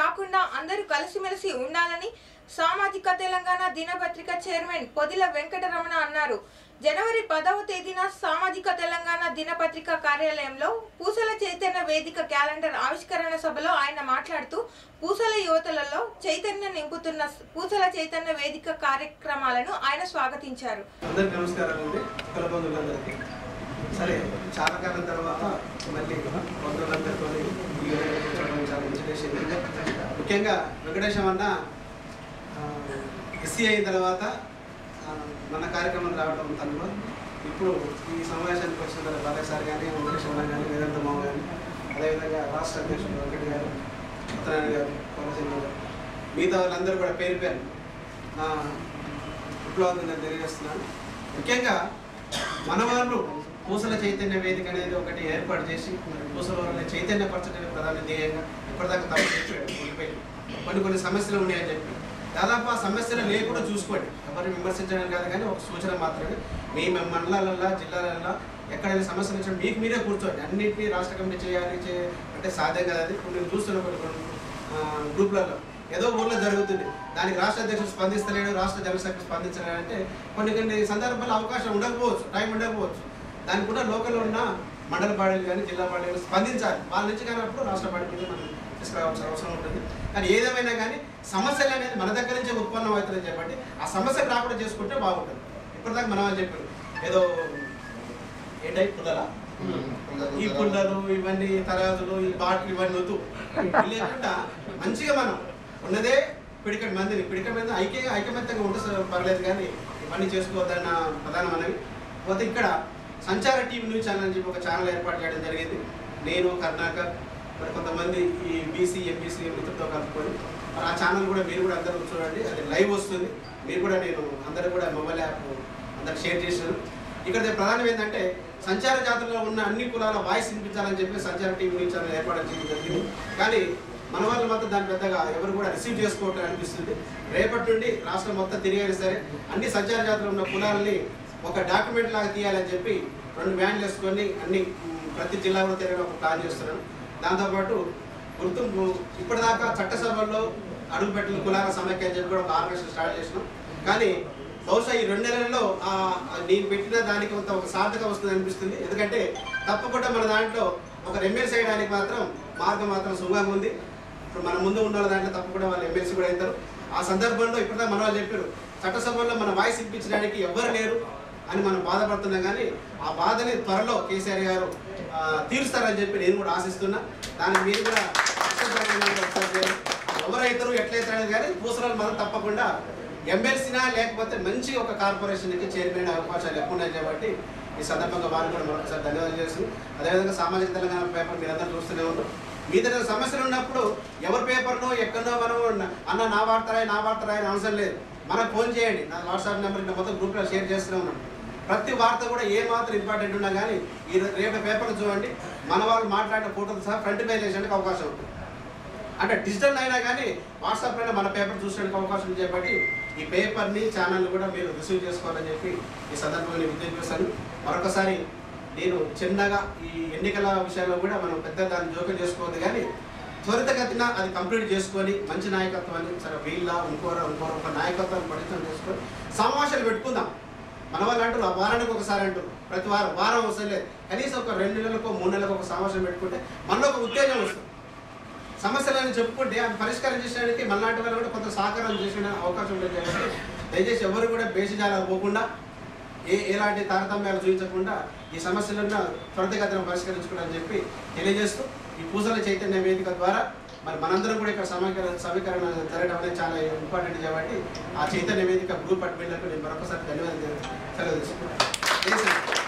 కాకుండా అందరూ కలిసిమెలిసి ఉండాలని సామాజిక తెలంగాణ దినపత్రిక చైర్మన్ పొదిల వెంకటరమణ అన్నారు జనవరి పదవ తేదీన సామాజిక తెలంగాణ దినపత్రిక కార్యాలయంలో పూసల చైతన్య వేదిక క్యాలెండర్ ఆవిష్కరణ సభలో ఆయన మాట్లాడుతూ పూసల యువతలలో చైతన్యం నింపుతున్న పూసల చైతన్య వేదిక కార్యక్రమాలను ఆయన స్వాగతించారు అందరికి నమస్కారం అండి కుల బంధువులందరికీ సరే చాలా కాలం తర్వాత మళ్ళీ బంధువులందరితో ఈ వేదిక కూర్చోవడం చాలా ఇన్స్పిరేషన్ ముఖ్యంగా వెంకటేశం అన్న ఎస్సీ అయిన తర్వాత ఆ, మన కార్యక్రమం రావడం తను ఇప్పుడు ఈ సమావేశానికి వచ్చిన బాలయ్య సార్ కానీ వెంకటేశ్వర అన్న కానీ వేదాంత మామ కానీ అదేవిధంగా రాష్ట్ర అధ్యక్షుడు వెంకట గారు ఉత్తరాయణ గారు కోనసీమ గారు మిగతా వాళ్ళందరూ కూడా పేరు పేరు నా విప్లవం నేను తెలియజేస్తున్నాను ముఖ్యంగా మన వాళ్ళు పూసల చైతన్య వేదిక అనేది ఒకటి ఏర్పాటు చేసి పూసల వాళ్ళని చైతన్యపరచడానికి ప్రధాన ధ్యేయంగా ఇప్పటిదాకా తప్పు చెప్పాడు ఉండిపోయి కొన్ని కొన్ని సమస్యలు ఉన్నాయని చెప్పి దాదాపు ఆ సమస్యలు లేకుండా చూసుకోండి ఎవరిని విమర్శించడం కాదు కానీ ఒక సూచన మాత్రమే మీ మండలాలల్లో జిల్లాలల్లో ఎక్కడైనా సమస్యలు వచ్చినా మీకు మీరే కూర్చోండి అన్నింటినీ రాష్ట్ర కమిటీ చేయాలి చే అంటే సాధ్యం కాదు అది ఇప్పుడు నేను చూస్తున్న కొన్ని కొన్ని ఆ, గ్రూపులలో ఏదో ఊర్లో జరుగుతుంది దానికి రాష్ట్ర అధ్యక్షుడు స్పందిస్తలేడు రాష్ట్ర జనరల్ సెక్రటరీ స్పందించలేడు అంటే కొన్ని కొన్ని సందర్భాల్లో అవకాశం ఉండకపోవచ్చు టైం ఉండకపోవచ్చు దానికి కూడా లోకల్లో ఉన్న మండల పార్టీలు కానీ జిల్లా పార్టీలు కానీ స్పందించాలి వాళ్ళ నుంచి కానప్పుడు రాష్ట్ర పార్టీ మీద మనం తీసుకురావాల్సిన అవసరం ఉంటుంది కానీ ఏదేమైనా కానీ సమస్యలు అనేది మన దగ్గర నుంచే ఉత్పన్నం అవుతుందని చెప్పండి ఆ సమస్యకు రాకుండా చేసుకుంటే బాగుంటుంది ఇప్పటిదాకా మనం అని చెప్పారు ఏదో ఏ టైప్ పుల్లలా ఈ పుల్లలు ఇవన్నీ తరాజులు ఈ బాటిల్ ఇవన్నీ వద్దు ఇవి లేకుండా మంచిగా మనం ఉన్నదే పిడికటి మందిని పిడికటి మంది ఐక్య ఐకమత్యంగా ఉంటే స- పర్లేదు కానీ ఇవన్నీ చేసుకోవద్దన్న ప్రధాన మనవి పోతే ఇక్కడ సంచార టీవీ న్యూస్ ఛానల్ అని చెప్పి ఒక ఛానల్ ఏర్పాటు చేయడం జరిగింది నేను కర్ణాకర్ మరి కొంతమంది ఈ బీసీ ఎంబీసీ మిత్రులతో కలుపుకొని మరి ఆ ఛానల్ కూడా మీరు కూడా అందరూ చూడండి అది లైవ్ వస్తుంది మీరు కూడా నేను అందరూ కూడా మొబైల్ యాప్ అందరికి షేర్ చేశాను ఇక్కడ ప్రధానం ఏంటంటే సంచార జాతుల్లో ఉన్న అన్ని కులాల వాయిస్ వినిపించాలని చెప్పి సంచార టీవీ న్యూస్ ఛానల్ ఏర్పాటు చేయడం జరిగింది కానీ మన వాళ్ళు మాత్రం దాన్ని పెద్దగా ఎవరు కూడా రిసీవ్ చేసుకోవటం అనిపిస్తుంది రేపటి నుండి రాష్ట్రం మొత్తం తిరిగైనా సరే అన్ని సంచార జాతులు ఉన్న కులాలని ఒక డాక్యుమెంట్ లాగా తీయాలని చెప్పి రెండు వ్యాన్లు వేసుకొని అన్ని మ్, ప్రతి జిల్లాలో తిరగడం ఒక ప్లాన్ చేస్తున్నాం దాంతోపాటు గుర్తింపు ఇప్పటిదాకా చట్టసభల్లో అడుగుపెట్టిన కులాల సమైక్య అని చెప్పి కూడా ఒక ఆర్గనైజేషన్ స్టార్ట్ చేసినాం కానీ బహుశా ఈ రెండు నెలల్లో ఆ ఆ నేను పెట్టిన దానికి కొంత ఒక సార్థక వస్తుంది అనిపిస్తుంది ఎందుకంటే తప్పకుండా మన దాంట్లో ఒక ఎమ్మెల్సీ చేయడానికి మాత్రం మార్గం మాత్రం సుగంగా ఉంది ఇప్పుడు మన ముందు ఉన్న వాళ్ళ దాంట్లో తప్పకుండా వాళ్ళు ఎమ్మెల్సీ కూడా అవుతారు ఆ సందర్భంలో ఇప్పుడుదా మన వాళ్ళు చెప్పారు చట్టసభల్లో మన వాయిస్ ఇప్పించడానికి ఎవ్వరు లేరు అని మనం బాధపడుతున్నాం కానీ ఆ బాధని త్వరలో కేసీఆర్ గారు ఆ, తీరుస్తారని చెప్పి నేను కూడా ఆశిస్తున్నా దానికి మీరు కూడా ఇష్టపడిన ఒకసారి చేయండి. ఎవరైతారు ఎట్లయితారు కానీ పూసరాలు మనం తప్పకుండా ఎమ్మెల్సీనా లేకపోతే మంచి ఒక కార్పొరేషన్కి చైర్మన్ అవకాశాలు ఎక్కువ ఉన్నాయి కాబట్టి ఈ సందర్భంగా వారిని కూడా మరొకసారి ధన్యవాదాలు చేస్తుంది అదేవిధంగా సామాజిక తెలంగాణ పేపర్ మీరందరూ చూస్తూనే ఉంటారు మీ దగ్గర సమస్యలు ఉన్నప్పుడు ఎవరి పేపర్లో ఎక్కడో మనం అన్న నా వార్తరాయి నా వార్తరాయి అని అవసరం లేదు మనకు ఫోన్ చేయండి నా వాట్సాప్ నెంబర్ ఇట్లా మొత్తం గ్రూప్లో షేర్ చేస్తూనే ఉన్నాం ప్రతి వార్త కూడా ఏ మాత్రం ఇంపార్టెంట్ ఉన్నా కానీ ఈ రేపు పేపర్లు చూడండి మన వాళ్ళు మాట్లాడిన ఫోటోలు సహా ఫ్రంట్ పేజ్ వేసేందుకు అవకాశం ఉంటుంది అంటే డిజిటల్ అయినా కానీ వాట్సాప్ అయినా మన పేపర్ చూసేందుకు అవకాశం ఉంది కాబట్టి ఈ పేపర్ని ఛానల్ కూడా మీరు రిసీవ్ చేసుకోవాలని చెప్పి ఈ సందర్భంగా నేను విజ్ఞప్తి చేస్తాను మరొకసారి నేను చిన్నగా ఈ ఎన్నికల విషయంలో కూడా మనం పెద్ద దాన్ని జోక్యం చేసుకోవద్దు కానీ త్వరితగతిన అది కంప్లీట్ చేసుకొని మంచి నాయకత్వాన్ని సరే వీళ్ళ ఇంకోరు ఇంకోరు ఒక నాయకత్వాన్ని పటిష్టం చేసుకొని సమావేశాలు పెట్టుకుందాం మన వాళ్ళు అంటారు ఆ వారానికి ఒకసారి అంటారు ప్రతి వారం వారం అవసరం లేదు కనీసం ఒక రెండు నెలలకు మూడు నెలలకు ఒక సమావేశం పెట్టుకుంటే మనలో ఒక ఉత్తేజం వస్తుంది సమస్యలను చెప్పుకుంటే అవి పరిష్కారం చేసడానికి మళ్ళాంటి వాళ్ళు కూడా కొంత సహకారం చేసిన అవకాశం ఉంటుంది కాబట్టి దయచేసి ఎవరు కూడా బేసిజాలకు పోకుండా ఏ ఎలాంటి తారతమ్యాలు చూపించకుండా ఈ సమస్యలను త్వరితగతిన పరిష్కరించుకోవాలని చెప్పి తెలియజేస్తూ ఈ పూసల చైతన్య వేదిక ద్వారా మరి మనందరం కూడా ఇక్కడ సమీకరణ సమీకరణ జరగడం అనేది చాలా ఇంపార్టెంట్ కాబట్టి ఆ చైతన్య వేదిక గ్రూప్ అడ్మిన్లకు నేను మరొకసారి ధన్యవాదాలు సెలవు తీసుకుంటాను